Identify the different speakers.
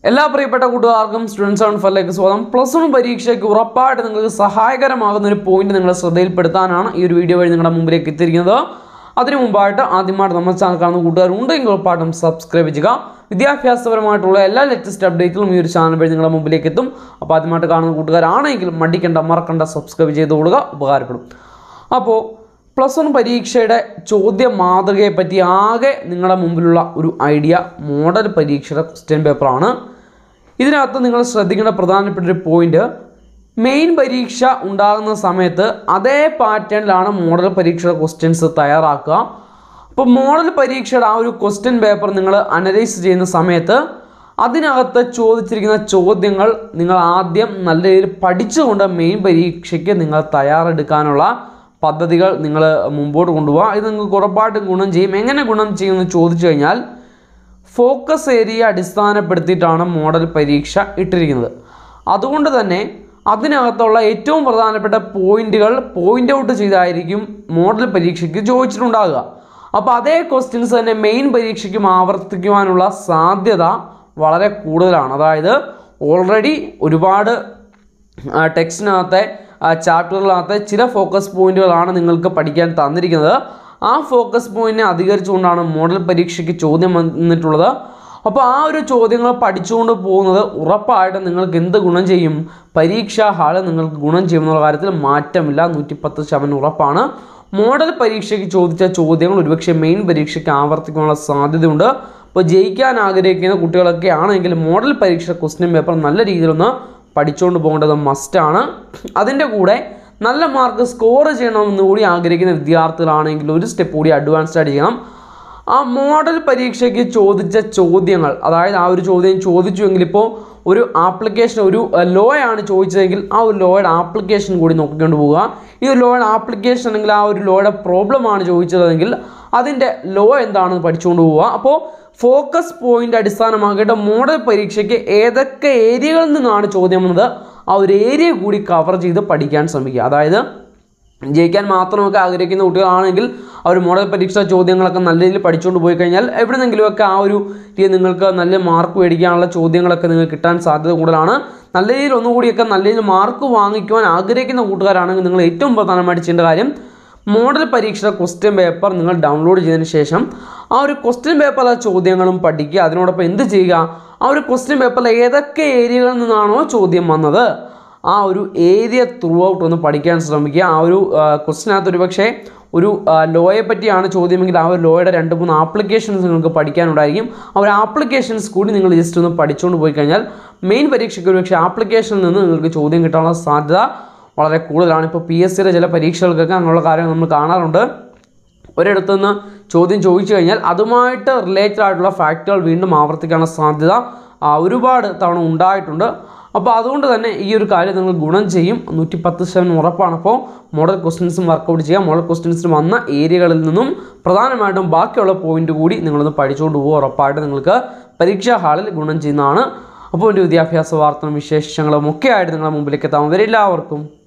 Speaker 1: എല്ലാ പ്രിയപ്പെട്ട കൂട്ടുകാർക്കും സ്റ്റുഡൻസ് ഓൺ ഫറിലേക്ക് സ്വാഗതം പ്ലസ് വൺ പരീക്ഷയ്ക്ക് ഉറപ്പായിട്ട് നിങ്ങൾക്ക് സഹായകരമാകുന്ന ഒരു പോയിന്റ് നിങ്ങളെ ശ്രദ്ധയിൽപ്പെടുത്താനാണ് ഈ ഒരു വീഡിയോ വഴി നിങ്ങളുടെ മുമ്പിലേക്ക് എത്തിയിരിക്കുന്നത് അതിനു മുമ്പായിട്ട് ആദ്യമായിട്ട് നമ്മുടെ ചാനൽ കാണുന്ന കൂട്ടുകാർ ഉണ്ടെങ്കിൽ ഉറപ്പായിട്ടും സബ്സ്ക്രൈബ് ചെയ്യുക വിദ്യാഭ്യാസപരമായിട്ടുള്ള എല്ലാ ലേറ്റസ്റ്റ് അപ്ഡേറ്റുകളും ഈ ഒരു ചാനൽ വഴി നിങ്ങളുടെ മുമ്പിലേക്ക് എത്തും അപ്പോൾ ആദ്യമായിട്ട് കാണുന്ന കൂട്ടുകാരാണെങ്കിൽ മടിക്കണ്ട മറക്കണ്ട സബ്സ്ക്രൈബ് ചെയ്ത് കൊടുക്കുക ഉപകാരപ്പെടും അപ്പോൾ പ്ലസ് വൺ പരീക്ഷയുടെ ചോദ്യ മാതൃകയെ പറ്റി ആകെ നിങ്ങളുടെ മുമ്പിലുള്ള ഒരു ഐഡിയ മോഡൽ പരീക്ഷയുടെ ക്വസ്റ്റ്യൻ പേപ്പറാണ് ഇതിനകത്ത് നിങ്ങൾ ശ്രദ്ധിക്കേണ്ട പ്രധാനപ്പെട്ട ഒരു പോയിന്റ് മെയിൻ പരീക്ഷ ഉണ്ടാകുന്ന സമയത്ത് അതേ പാറ്റേണിലാണ് മോഡൽ പരീക്ഷയുടെ ക്വസ്റ്റ്യൻസ് തയ്യാറാക്കുക അപ്പോൾ മോഡൽ പരീക്ഷയുടെ ആ ഒരു ക്വസ്റ്റ്യൻ പേപ്പർ നിങ്ങൾ അനലൈസ് ചെയ്യുന്ന സമയത്ത് അതിനകത്ത് ചോദിച്ചിരിക്കുന്ന ചോദ്യങ്ങൾ നിങ്ങൾ ആദ്യം നല്ല രീതിയിൽ പഠിച്ചുകൊണ്ട് മെയിൻ പരീക്ഷയ്ക്ക് നിങ്ങൾ തയ്യാറെടുക്കാനുള്ള പദ്ധതികൾ നിങ്ങൾ മുമ്പോട്ട് കൊണ്ടുപോകുക ഇത് നിങ്ങൾക്ക് ഉറപ്പായിട്ടും ഗുണം ചെയ്യും എങ്ങനെ ഗുണം ചെയ്യുമെന്ന് ചോദിച്ചു കഴിഞ്ഞാൽ ഫോക്കസ് ഏരിയ അടിസ്ഥാനപ്പെടുത്തിയിട്ടാണ് മോഡൽ പരീക്ഷ ഇട്ടിരിക്കുന്നത് അതുകൊണ്ട് തന്നെ അതിനകത്തുള്ള ഏറ്റവും പ്രധാനപ്പെട്ട പോയിന്റുകൾ പോയിന്റ് ഔട്ട് ചെയ്തായിരിക്കും മോഡൽ പരീക്ഷയ്ക്ക് ചോദിച്ചിട്ടുണ്ടാകുക അപ്പോൾ അതേ ക്വസ്റ്റ്യൻസ് തന്നെ മെയിൻ പരീക്ഷയ്ക്കും ആവർത്തിക്കുവാനുള്ള സാധ്യത വളരെ കൂടുതലാണ് അതായത് ഓൾറെഡി ഒരുപാട് ടെക്സ്റ്റിനകത്തെ ചാപ്റ്ററിനകത്തെ ചില ഫോക്കസ് പോയിന്റുകളാണ് നിങ്ങൾക്ക് പഠിക്കാൻ തന്നിരിക്കുന്നത് ആ ഫോക്കസ് പോയിന്റിനെ അധികരിച്ചുകൊണ്ടാണ് മോഡൽ പരീക്ഷയ്ക്ക് ചോദ്യം വന്നിട്ടുള്ളത് അപ്പോൾ ആ ഒരു ചോദ്യങ്ങൾ പഠിച്ചുകൊണ്ട് പോകുന്നത് ഉറപ്പായിട്ടും നിങ്ങൾക്ക് എന്ത് ഗുണം ചെയ്യും പരീക്ഷാ ഹാള് നിങ്ങൾക്ക് ഗുണം ചെയ്യുമെന്നുള്ള കാര്യത്തിൽ മാറ്റമില്ല നൂറ്റിപ്പത്ത് ശതമാനം ഉറപ്പാണ് മോഡൽ പരീക്ഷയ്ക്ക് ചോദിച്ച ചോദ്യങ്ങൾ ഒരുപക്ഷെ മെയിൻ പരീക്ഷയ്ക്ക് ആവർത്തിക്കാനുള്ള സാധ്യതയുണ്ട് അപ്പോൾ ജയിക്കാൻ ആഗ്രഹിക്കുന്ന കുട്ടികളൊക്കെ ആണെങ്കിൽ മോഡൽ പരീക്ഷ ക്വസ്റ്റ്യൻ പേപ്പർ നല്ല രീതിയിലൊന്ന് പഠിച്ചുകൊണ്ട് പോകേണ്ടത് മസ്റ്റാണ് അതിൻ്റെ കൂടെ നല്ല മാർക്ക് സ്കോർ ചെയ്യണമെന്ന് കൂടി ആഗ്രഹിക്കുന്ന വിദ്യാർത്ഥികളാണെങ്കിൽ ഒരു സ്റ്റെപ്പ് കൂടി അഡ്വാൻസ്ഡ് ആയിട്ട് ചെയ്യണം ആ മോഡൽ പരീക്ഷയ്ക്ക് ചോദിച്ച ചോദ്യങ്ങൾ അതായത് ആ ഒരു ചോദ്യം ചോദിച്ചുവെങ്കിൽ ഇപ്പോൾ ഒരു ആപ്ലിക്കേഷൻ ഒരു ലോ ആണ് ചോദിച്ചതെങ്കിൽ ആ ഒരു ലോയുടെ ആപ്ലിക്കേഷൻ കൂടി നോക്കിക്കൊണ്ട് പോവുക ഈ ഒരു ലോയുടെ ആപ്ലിക്കേഷൻ അല്ലെങ്കിൽ ആ ഒരു ലോയുടെ പ്രോബ്ലം ആണ് ചോദിച്ചതെങ്കിൽ അതിൻ്റെ ലോ എന്താണെന്ന് പഠിച്ചുകൊണ്ട് പോവുക അപ്പോൾ ഫോക്കസ് പോയിന്റ് അടിസ്ഥാനമാക്കിയിട്ട് മോഡൽ പരീക്ഷയ്ക്ക് ഏതൊക്കെ ഏരിയകളിൽ നിന്നാണ് ചോദ്യം വന്നത് ആ ഒരു ഏരിയ കൂടി കവർ ചെയ്ത് പഠിക്കാൻ ശ്രമിക്കുക അതായത് ജയിക്കാൻ മാത്രമൊക്കെ ആഗ്രഹിക്കുന്ന കുട്ടികളാണെങ്കിൽ ആ ഒരു മോഡൽ പരീക്ഷാ ചോദ്യങ്ങളൊക്കെ നല്ല രീതിയിൽ പഠിച്ചുകൊണ്ട് പോയി കഴിഞ്ഞാൽ എവിടെന്നെങ്കിലുമൊക്കെ ആ ഒരു രീതി നിങ്ങൾക്ക് നല്ല മാർക്ക് മേടിക്കാനുള്ള ചോദ്യങ്ങളൊക്കെ നിങ്ങൾക്ക് കിട്ടാൻ സാധ്യത കൂടുതലാണ് നല്ല രീതിയിൽ ഒന്നുകൂടിയൊക്കെ നല്ല രീതിയിൽ മാർക്ക് വാങ്ങിക്കുവാൻ ആഗ്രഹിക്കുന്ന കൂട്ടുകാരാണെങ്കിൽ നിങ്ങൾ ഏറ്റവും പ്രധാനമായിട്ട് ചെയ്യേണ്ട കാര്യം മോഡൽ പരീക്ഷയുടെ ക്വസ്റ്റ്യൻ പേപ്പർ നിങ്ങൾ ഡൗൺലോഡ് ചെയ്തതിന് ശേഷം ആ ഒരു ക്വസ്റ്റ്യൻ പേപ്പറിലെ ചോദ്യങ്ങളും പഠിക്കുക അതിനോടൊപ്പം എന്ത് ചെയ്യുക ആ ഒരു ക്വസ്റ്റ്യൻ പേപ്പറിൽ ഏതൊക്കെ ഏരിയകളിൽ നിന്നാണോ ചോദ്യം വന്നത് ആ ഒരു ഏരിയ ത്രൂ ഔട്ട് ഒന്ന് പഠിക്കാൻ ശ്രമിക്കുക ആ ഒരു ക്വസ്റ്റിനകത്ത് ഒരു പക്ഷേ ഒരു ലോയെ പറ്റിയാണ് ചോദ്യമെങ്കിൽ ആ ഒരു ലോയുടെ രണ്ട് മൂന്ന് ആപ്ലിക്കേഷൻസ് നിങ്ങൾക്ക് പഠിക്കാനുണ്ടായിരിക്കും ആ ഒരു ആപ്ലിക്കേഷൻസ് കൂടി നിങ്ങൾ ജസ്റ്റ് ഒന്ന് പഠിച്ചുകൊണ്ട് പോയി കഴിഞ്ഞാൽ മെയിൻ പരീക്ഷയ്ക്ക് ഒരു പക്ഷേ ആപ്ലിക്കേഷനിൽ നിന്ന് നിങ്ങൾക്ക് ചോദ്യം കിട്ടാനുള്ള സാധ്യത വളരെ കൂടുതലാണ് ഇപ്പോൾ പി എസ് സിയുടെ ചില പരീക്ഷകൾക്കൊക്കെ അങ്ങനെയുള്ള കാര്യങ്ങൾ നമ്മൾ കാണാറുണ്ട് ഒരിടത്തുനിന്ന് ചോദ്യം ചോദിച്ചു കഴിഞ്ഞാൽ അതുമായിട്ട് റിലേറ്റഡ് ആയിട്ടുള്ള ഫാക്റ്റുകൾ വീണ്ടും ആവർത്തിക്കാനുള്ള സാധ്യത ആ, ഒരുപാട് തവണ ഉണ്ടായിട്ടുണ്ട് അപ്പോൾ അതുകൊണ്ട് തന്നെ ഈ ഒരു കാര്യം നിങ്ങൾ ഗുണം ചെയ്യും നൂറ്റി പത്ത് ശതമാനം ഉറപ്പാണ് അപ്പോൾ മോഡൽ ക്വസ്റ്റ്യൻസും വർക്കൗട്ട് ചെയ്യാം മോഡൽ ക്വസ്റ്റ്യൻസിന് വന്ന ഏരിയകളിൽ നിന്നും പ്രധാനമായിട്ടും ബാക്കിയുള്ള പോയിന്റ് കൂടി നിങ്ങളൊന്ന് പഠിച്ചുകൊണ്ട് പോകുക ഉറപ്പായിട്ട് നിങ്ങൾക്ക് പരീക്ഷാ ഹാളിൽ ഗുണം ചെയ്യുന്നതാണ് അപ്പോൾ ഒരു വിദ്യാഭ്യാസ വാർത്തകളും വിശേഷങ്ങളും ഒക്കെ ആയിട്ട് നിങ്ങളുടെ മുമ്പിലേക്ക് എത്താൻ വരെ എല്ലാവർക്കും